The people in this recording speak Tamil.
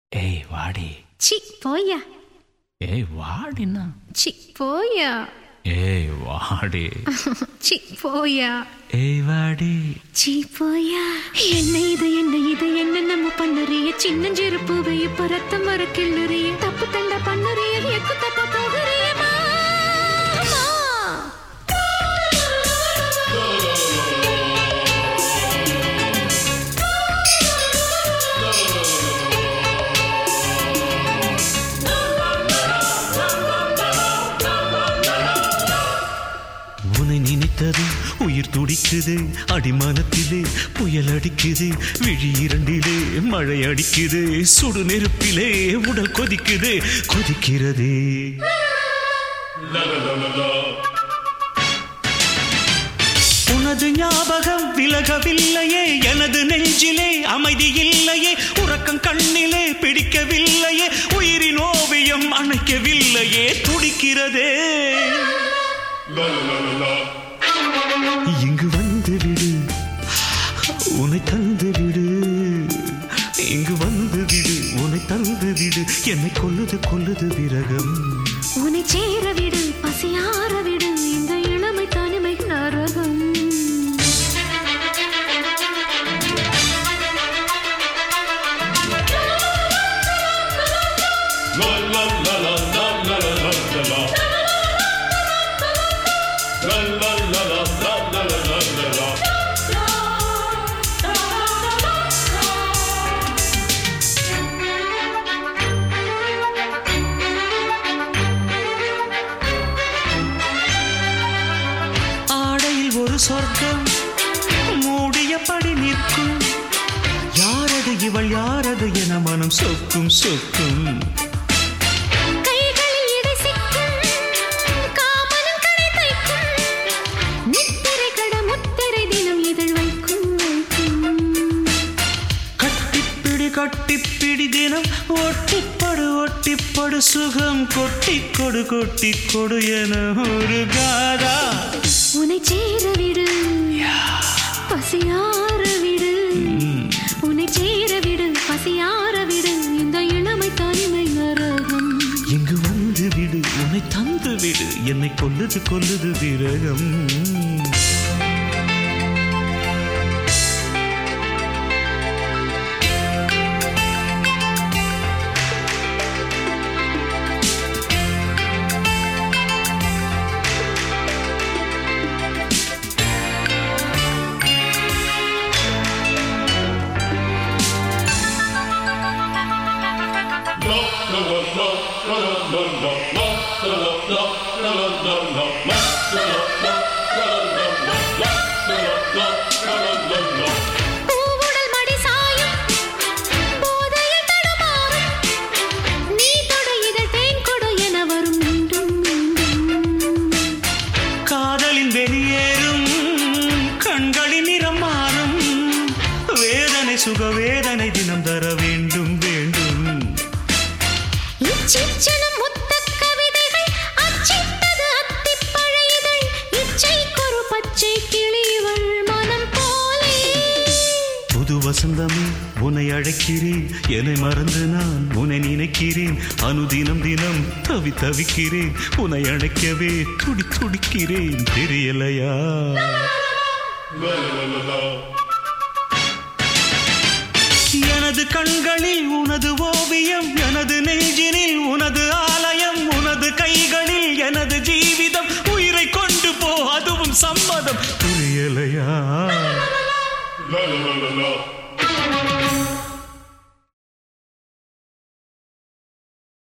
ஏய் வாடி சி போயா ஏய் வாடினா சி போயா ஏய் வாடி சி போயா ஏய் வாடி சி போயா என்ன இது என்ன இது என்ன நம்ம பண்ணுறிய சின்னஞ்சிறு பூவை இப்ப ரத்தம் வர கிள்ளுறிய தப்பு தண்டா பண்ணுறிய எக்கு தப்ப போகிறிய மாமா. உன்னை நினைத்தது உயிர் துடிக்குது அடிமானத்திலே புயல் அடிக்குது விழி இரண்டிலே மழை அடிக்குது சுடு நெருப்பிலே உடல் கொதிக்குது கொதிக்கிறதே உனது ஞாபகம் விலகவில்லையே எனது நெஞ்சிலே அமைதி இல்லையே உறக்கம் கண்ணிலே பிடிக்கவில்லையே உயிரின் ஓவியம் அணைக்கவில்லையே துடிக்கிறதே இங்கு வந்து விடு உன்னை தந்து விடு இங்கு வந்து விடு உன்னை தந்து விடு என்னை கொல்லுது கொல்லுது விரகம் உன்னை சேர விடு பசியார விடு இந்த இளமை தனிமை நரகம் ஆடையில் ஒரு சொர்க்கம் மூடியபடி நிற்கும் யாரது இவள் யாரது என மனம் சொக்கும் சொக்கும் கைகளில் இடை சிக்கும் காமனும் கடை தைக்கும் நித்திரை கட முத்திரை தினம் இதழ் வைக்கும் வைக்கும் கட்டிப்பிடி கட்டிப்பிடி தினம் ஒட்டிப்படு ஒட்டிப்படு சுகம் கொட்டி கொடு கொட்டி கொடு என ஒரு காதா உன்னை சேர விடு பசியார விடு உன்னை சேர விடு பசியார விடு இந்த இளமை தனிமை நரகம் இங்கு வந்து விடு உன்னை தந்து விடு என்னை கொல்லுது கொல்லுது விரகம் பூவுடல் மடி சாயும் போதையில் தடுமாறும் நீ தொட இதழ் தேன் கொடு என வரும் மீண்டும் மீண்டும் காதலின் வெளியேறும் கண்களின் நிறம் மாறும் வேதனை சுக வேதனை தினம் தர வேண்டும் வேண்டும் இச்சிச்சனம் முத்தக் கவிதைகள் அச்சிட்டது அத்திப்பழ இதழ் இச்சைக்கொரு பச்சை கிளிவள் மனம் போலே புது வசந்தமே உன்னை அழைக்கிறேன் என்னை மறந்து நான் உன்னை நினைக்கிறேன் அனுதினம் தினம் தவி தவிக்கிறேன் உன்னை அழைக்கவே துடி துடிக்கிறேன் தெரியலையா எனது கண்களில் உனது ஓவியம் எனது நெஞ்சினில் உனது ஆலயம் உனது கைகளில் எனது ஜீவிதம் உயிரை கொண்டு போ அதுவும் சம்மதம் புரியலையா La la la la la.